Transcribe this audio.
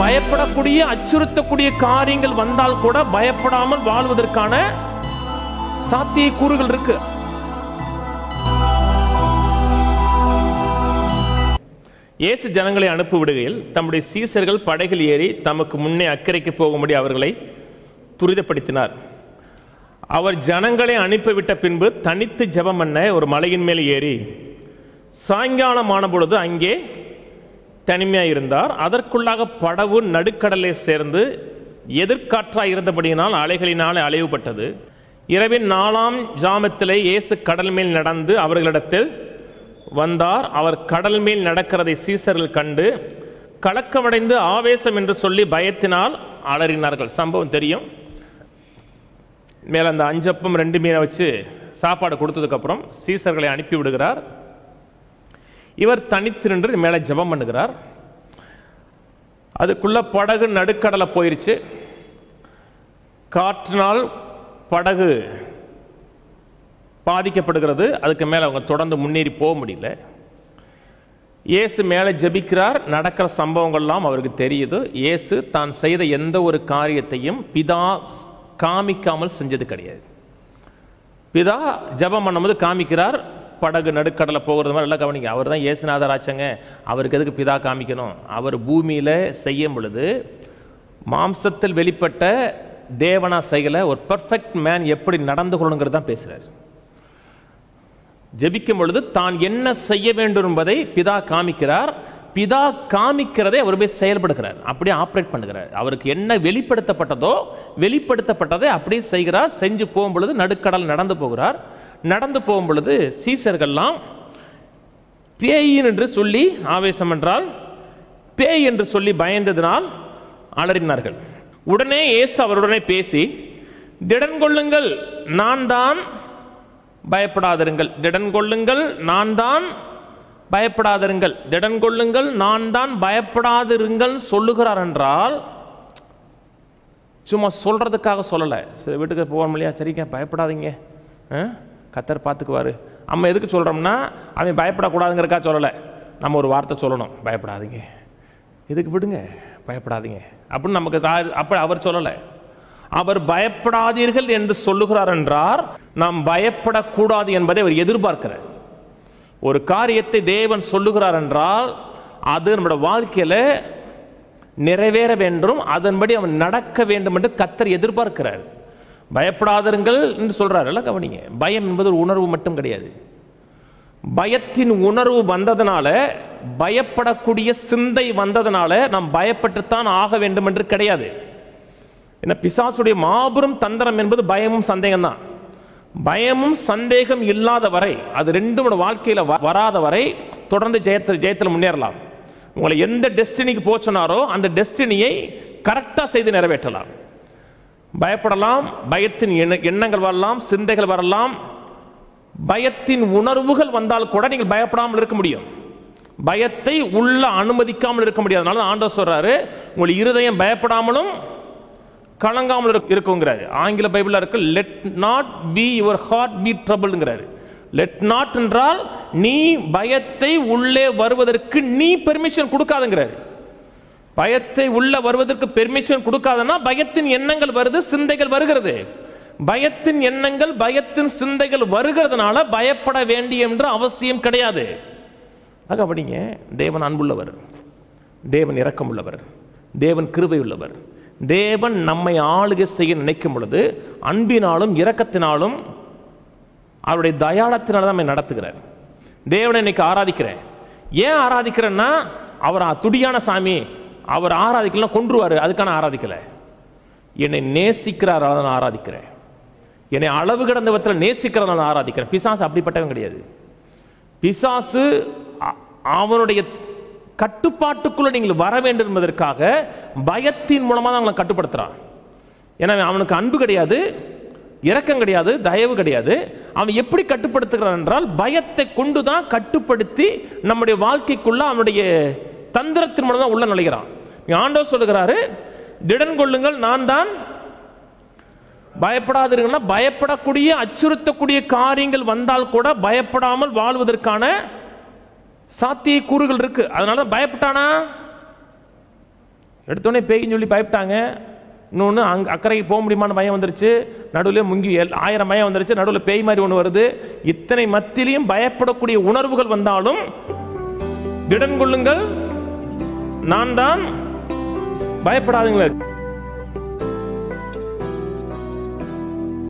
பயப்படக்கூடிய அச்சுறுத்தக்கூடிய காரியங்கள் வந்தால் கூட பயப்படாமல் வாழ்வதற்கான சாத்திய கூறுகள் இருக்கு இயேசு ஜனங்களை அனுப்பி விடுகையில் தம்முடைய சீசர்கள் படகில் ஏறி தமக்கு முன்னே அக்கறைக்கு போகும்படி அவர்களை துரிதப்படுத்தினார் அவர் ஜனங்களை அனுப்பிவிட்ட பின்பு தனித்து ஜெபம் பண்ண ஒரு மலையின் மேல் ஏறி சாயங்காலம் ஆன பொழுது அங்கே தனிமையாக இருந்தார் அதற்குள்ளாக படவு நடுக்கடலை சேர்ந்து எதிர்காற்றாய் இருந்தபடியினால் அலைகளினால் அலைவுபட்டது இரவின் நாலாம் ஜாமத்திலே இயேசு கடல் மேல் நடந்து அவர்களிடத்தில் வந்தார் அவர் கடல் மேல் நடக்கிறதை சீசர்கள் கண்டு கலக்கமடைந்து ஆவேசம் என்று சொல்லி பயத்தினால் அலறினார்கள் சம்பவம் தெரியும் மேலே அந்த அஞ்சப்பம் ரெண்டு மீனை வச்சு சாப்பாடு கொடுத்ததுக்கப்புறம் சீசர்களை அனுப்பி விடுகிறார் இவர் தனித்து நின்று மேலே ஜெபம் பண்ணுகிறார் அதுக்குள்ள படகு நடுக்கடலை போயிருச்சு காற்றினால் படகு பாதிக்கப்படுகிறது அதுக்கு மேலே அவங்க தொடர்ந்து முன்னேறி போக முடியல இயேசு மேலே ஜெபிக்கிறார் நடக்கிற சம்பவங்கள்லாம் அவருக்கு தெரியுது இயேசு தான் செய்த எந்த ஒரு காரியத்தையும் பிதா காமிக்காமல் செஞ்சது கிடையாது பிதா ஜெபம் பண்ணும்போது காமிக்கிறார் படகு நடுக்கடலை போகிறது மாதிரி எல்லாம் கவனிங்க அவர் தான் இயேசுநாதர் ஆச்சங்க அவருக்கு எதுக்கு பிதா காமிக்கணும் அவர் பூமியில் செய்யும் பொழுது மாம்சத்தில் வெளிப்பட்ட தேவனா செய்யல ஒரு பர்ஃபெக்ட் மேன் எப்படி நடந்து கொள்ளணுங்கிறது தான் பேசுகிறார் ஜெபிக்கும் பொழுது தான் என்ன செய்ய வேண்டும் என்பதை பிதா காமிக்கிறார் பிதா காமிக்கிறதை அவர் போய் செயல்படுகிறார் அப்படியே ஆப்ரேட் பண்ணுகிறார் அவருக்கு என்ன வெளிப்படுத்தப்பட்டதோ வெளிப்படுத்தப்பட்டதை அப்படியே செய்கிறார் செஞ்சு போகும் பொழுது நடுக்கடல் நடந்து போகிறார் நடந்து போகும் பொழுது சீசர்கள்லாம் பேயின் என்று சொல்லி ஆவேசம் என்றால் பேய் என்று சொல்லி பயந்ததினால் அலறினார்கள் உடனே இயேசு அவருடனே பேசி திடன் கொள்ளுங்கள் நான் தான் பயப்படாதிருங்கள் திடன் கொள்ளுங்கள் நான் தான் பயப்படாதிருங்கள் திடன் கொள்ளுங்கள் நான் தான் பயப்படாதிருங்கள் சொல்லுகிறார் என்றால் சும்மா சொல்றதுக்காக சொல்லலை சரி வீட்டுக்கு போகணும் இல்லையா சரிங்க பயப்படாதீங்க ஆ? கத்தர் பார்த்துக்குவாரு நம்ம எதுக்கு சொல்கிறோம்னா அவன் பயப்படக்கூடாதுங்கிறக்கா சொல்லலை நம்ம ஒரு வார்த்தை சொல்லணும் பயப்படாதீங்க இதுக்கு விடுங்க பயப்படாதீங்க அப்படின்னு நமக்கு தா- அப்ப அவர் சொல்லலை அவர் பயப்படாதீர்கள் என்று சொல்லுகிறார் என்றார் நாம் பயப்படக்கூடாது என்பதை அவர் எதிர்பார்க்கிறார் ஒரு காரியத்தை தேவன் சொல்லுகிறார் என்றால் அது நம்முடைய வாழ்க்கையில நிறைவேற வேண்டும் அதன்படி அவன் நடக்க வேண்டும் என்று கத்தர் எதிர்பார்க்கிறார் பயப்படாதருங்கள் என்று சொல்றாருல்ல கவனிங்க பயம் என்பது ஒரு உணர்வு மட்டும் கிடையாது பயத்தின் உணர்வு வந்ததுனால பயப்படக்கூடிய சிந்தை வந்ததுனால நாம் பயப்பட்டுத்தான் ஆக வேண்டும் என்று கிடையாது என்ன பிசாசுடைய மாபெரும் தந்திரம் என்பது பயமும் சந்தேகம் தான் பயமும் சந்தேகம் இல்லாத வரை அது ரெண்டும் நம்ம வாழ்க்கையில் வ- வராத வரை தொடர்ந்து ஜெயத்தில் ஜெயத்தில் முன்னேறலாம் உங்களை எந்த டெஸ்டினிக்கு போச்சுனாரோ அந்த டெஸ்டினியை கரெக்டாக செய்து நிறைவேற்றலாம் பயப்படலாம் பயத்தின் எண்ண- எண்ணங்கள் வரலாம் சிந்தைகள் வரலாம் பயத்தின் உணர்வுகள் வந்தால் கூட நீங்கள் பயப்படாமல் இருக்க முடியும் பயத்தை உள்ள அனுமதிக்காமல் இருக்க முடியாது அதனால தான் ஆண்டவர் சொல்றாரு உங்கள் இருதயம் பயப்படாமலும் கலங்காமல் இருக்க- இருக்குங்கிறாரு ஆங்கில பைபிளில் இருக்கு let not be your heart be ட்ரபிள்ங்கிறாரு லெட் நாட் என்றால் நீ பயத்தை உள்ளே வருவதற்கு நீ பெர்மிஷன் கொடுக்காதுங்கிறாரு பயத்தை உள்ள வருவதற்கு பெர்மிஷன் கொடுக்காதனா பயத்தின் எண்ணங்கள் வருது சிந்தைகள் வருகிறது பயத்தின் எண்ணங்கள் பயத்தின் சிந்தைகள் வருகிறதுனால பயப்பட வேண்டிய என்ற அவசியம் கிடையாது ஆக படிங்க தேவன் அன்புள்ளவர் தேவன் இரக்கமுள்ளவர் தேவன் கிருபை உள்ளவர் தேவன் நம்மை ஆளுகை செய்ய நினைக்கும் பொழுது அன்பினாலும் இரக்கத்தினாலும் அவருடைய தயாளத்தினால தான் நம்மை நடத்துகிறார் தேவனை இன்னைக்கு ஆராதிக்கிறேன் ஏன் ஆராதிக்கிறேன்னா அவர் ஆ- துடியான சாமி அவர் ஆராதிக்கலாம் கொன்றுவார் அதுக்கான ஆராதிக்கல என்னை நேசிக்கிறார் அதை நான் ஆராதிக்கிறேன் என்னை அளவு கடந்த விதத்தில் நேசிக்கிறத நான் ஆராதிக்கிறேன் பிசாசு அப்படிப்பட்டவன் கிடையாது பிசாசு அ- அவனுடைய கட்டுப்பாட்டுக்குள்ள நீங்கள் வர வேண்டும் என்பதற்காக பயத்தின் மூலமாக தான் அவங்களை கட்டுப்படுத்துறான் எனவே அவனுக்கு அன்பு கிடையாது இரக்கம் கிடையாது தயவு கிடையாது அவன் எப்படி கட்டுப்படுத்துகிறான் என்றால் பயத்தை கொண்டு தான் கட்டுப்படுத்தி நம்முடைய வாழ்க்கைக்குள்ள அவனுடைய தந்திரத்தின் மூலம் தான் உள்ள நுழைகிறான் இங்க ஆண்டவர் சொல்லுகிறாரு திடன் கொள்ளுங்கள் நான் தான் பயப்படாதீங்கன்னா பயப்படக்கூடிய அச்சுறுத்தக்கூடிய காரியங்கள் வந்தால் கூட பயப்படாமல் வாழ்வதற்கான சாத்திய கூறுகள் இருக்கு அதனால பயப்பட்டானா எடுத்தோடனே பேய்ன்னு சொல்லி பயப்பட்டாங்க இன்னொன்று அங்கே அக்கறைக்கு போக முடியுமான்னு பயம் வந்துருச்சு நடுவில் முங்கி எல் ஆயிரம் பயம் வந்துருச்சு நடுவில் பேய் மாதிரி ஒன்று வருது இத்தனை மத்தியிலையும் பயப்படக்கூடிய உணர்வுகள் வந்தாலும் திடன் கொள்ளுங்கள் நான் தான் பயப்படாதுங்களே